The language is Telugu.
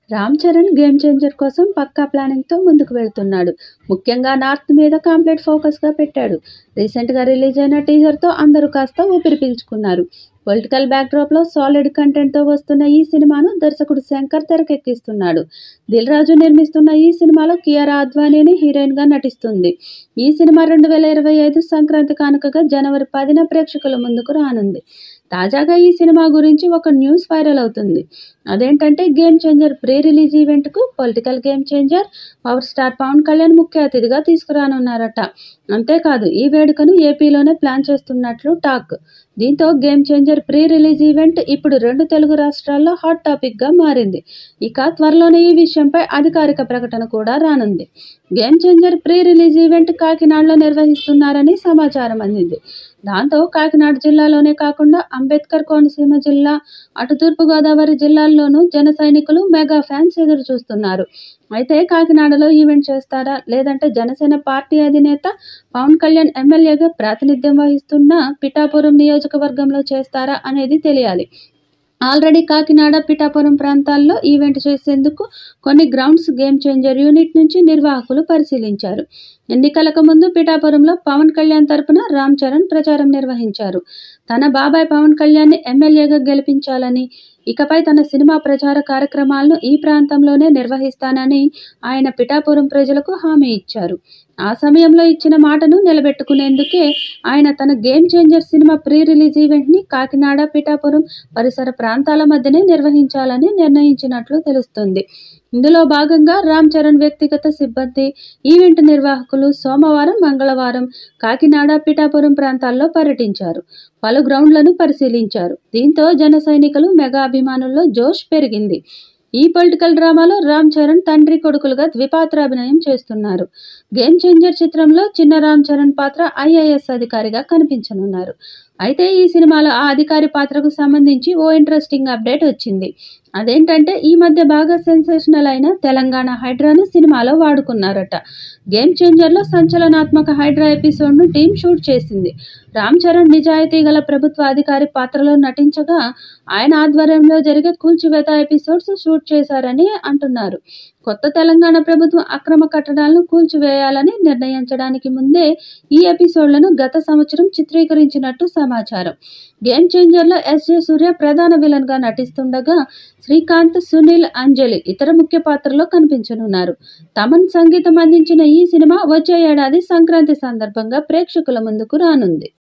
రామ్ చరణ్ గేమ్ చేంజర్ కోసం పక్కా ప్లానింగ్తో ముందుకు వెళ్తున్నాడు ముఖ్యంగా నార్త్ మీద కంప్లీట్ ఫోకస్గా పెట్టాడు రీసెంట్గా రిలీజ్ అయిన టీజర్తో అందరూ కాస్త ఊపిరి పీల్చుకున్నారు పొలిటికల్ బ్యాక్డ్రాప్లో సాలిడ్ కంటెంట్తో వస్తున్న ఈ సినిమాను దర్శకుడు శంకర్ తెరకెక్కిస్తున్నాడు దిల్ రాజు నిర్మిస్తున్న ఈ సినిమాలో కియారా అద్వానీని హీరోయిన్గా నటిస్తుంది ఈ సినిమా రెండు వేల ఇరవై ఐదు సంక్రాంతి కానుకగా జనవరి పదిన ప్రేక్షకుల ముందుకు రానుంది తాజాగా ఈ సినిమా గురించి ఒక న్యూస్ వైరల్ అవుతుంది అదేంటంటే గేమ్ చేంజర్ ప్రీ రిలీజ్ ఈవెంట్కు political game changer power star Pawan Kalyan ముఖ్య అతిథిగా తీసుకురానున్నారట అంతేకాదు ఈ వేడుకను ఏపీలోనే ప్లాన్ చేస్తున్నట్లు టాక్ దీంతో game changer pre release event ఇప్పుడు రెండు తెలుగు రాష్ట్రాల్లో హాట్ టాపిక్గా మారింది ఇక త్వరలోనే ఈ విషయంపై అధికారిక ప్రకటన కూడా రానుంది game changer pre release event కాకినాడలో నిర్వహిస్తున్నారని సమాచారం అందింది దాంతో కాకినాడ జిల్లాలోనే కాకుండా అంబేద్కర్ కోనసీమ జిల్లా అటు తూర్పుగోదావరి జిల్లాల్లోనూ జన సైనికులు మెగా ఫ్యాన్స్ ఎదురు చూస్తున్నారు అయితే కాకినాడలో ఈవెంట్ చేస్తారా లేదంటే జనసేన పార్టీ అధినేత పవన్ కళ్యాణ్ ఎమ్మెల్యేగా ప్రాతినిధ్యం వహిస్తున్న పిఠాపురం నియోజకవర్గంలో చేస్తారా అనేది తెలియాలి ఆల్రెడీ కాకినాడ పిఠాపురం ప్రాంతాల్లో ఈవెంట్ చేసేందుకు కొన్ని గ్రౌండ్స్ గేమ్ చేంజర్ యూనిట్ నుంచి నిర్వాహకులు పరిశీలించారు ఎన్నికలకు ముందు పిఠాపురంలో పవన్ కళ్యాణ్ తరపున రామ్ చరణ్ ప్రచారం నిర్వహించారు తన బాబాయ్ పవన్ కళ్యాణ్ని ఎమ్మెల్యేగా గెలిపించాలని ఇకపై తన సినిమా ప్రచార కార్యక్రమాలను ఈ ప్రాంతంలోనే నిర్వహిస్తానని ఆయన పిఠాపురం ప్రజలకు హామీ ఇచ్చారు ఆ సమయంలో ఇచ్చిన మాటను నిలబెట్టుకునేందుకే ఆయన తన గేమ్ చేంజర్ సినిమా ప్రీ రిలీజ్ ఈవెంట్ని కాకినాడ పిఠాపురం పరిసర ప్రాంతాల మధ్యనే నిర్వహించాలని నిర్ణయించినట్లు తెలుస్తుంది ఇందులో భాగంగా రామ్ చరణ్ వ్యక్తిగత సిబ్బంది ఈవెంట్ నిర్వాహకులు సోమవారం మంగళవారం కాకినాడ పిఠాపురం ప్రాంతాల్లో పర్యటించారు పలు గ్రౌండ్లను పరిశీలించారు దీంతో జన సైనికులు మెగా అభిమానుల్లో జోష్ పెరిగింది ఈ పొలిటికల్ డ్రామాలో రామ్ చరణ్ తండ్రి కొడుకులుగా ద్విపాత్రాభినయం చేస్తున్నారు గేమ్ చేంజర్ చిత్రంలో చిన్న రామ్ చరణ్ పాత్ర ఐఏఎస్ అధికారిగా కనిపించనున్నారు అయితే ఈ సినిమాలో ఆ అధికారి పాత్రకు సంబంధించి ఓ ఇంట్రెస్టింగ్ అప్డేట్ వచ్చింది అదేంటంటే ఈ మధ్య బాగా సెన్సేషనల్ అయిన తెలంగాణ హైడ్రాను సినిమాలో వాడుకున్నారట గేమ్ చేంజర్లో సంచలనాత్మక హైడ్రా ఎపిసోడ్ను టీం షూట్ చేసింది రామ్ చరణ్ నిజాయితీ గల ప్రభుత్వ అధికారి పాత్రలో నటించగా ఆయన ఆధ్వర్యంలో జరిగే కూల్చివేత ఎపిసోడ్స్ షూట్ చేశారని అంటున్నారు కొత్త తెలంగాణ ప్రభుత్వం అక్రమ కట్టడాలను కూల్చివేయాలని నిర్ణయించడానికి ముందే ఈ ఎపిసోడ్లను గత సంవత్సరం చిత్రీకరించినట్టు సమాచారం గేమ్ చేంజర్లో ఎస్ జే సూర్య ప్రధాన విలన్గా నటిస్తుండగా శ్రీకాంత్ సునీల్ అంజలి ఇతర ముఖ్య పాత్రలో కనిపించనున్నారు తమన్ సంగీతం అందించిన ఈ సినిమా వచ్చే ఏడాది సంక్రాంతి సందర్భంగా ప్రేక్షకుల ముందుకు రానుంది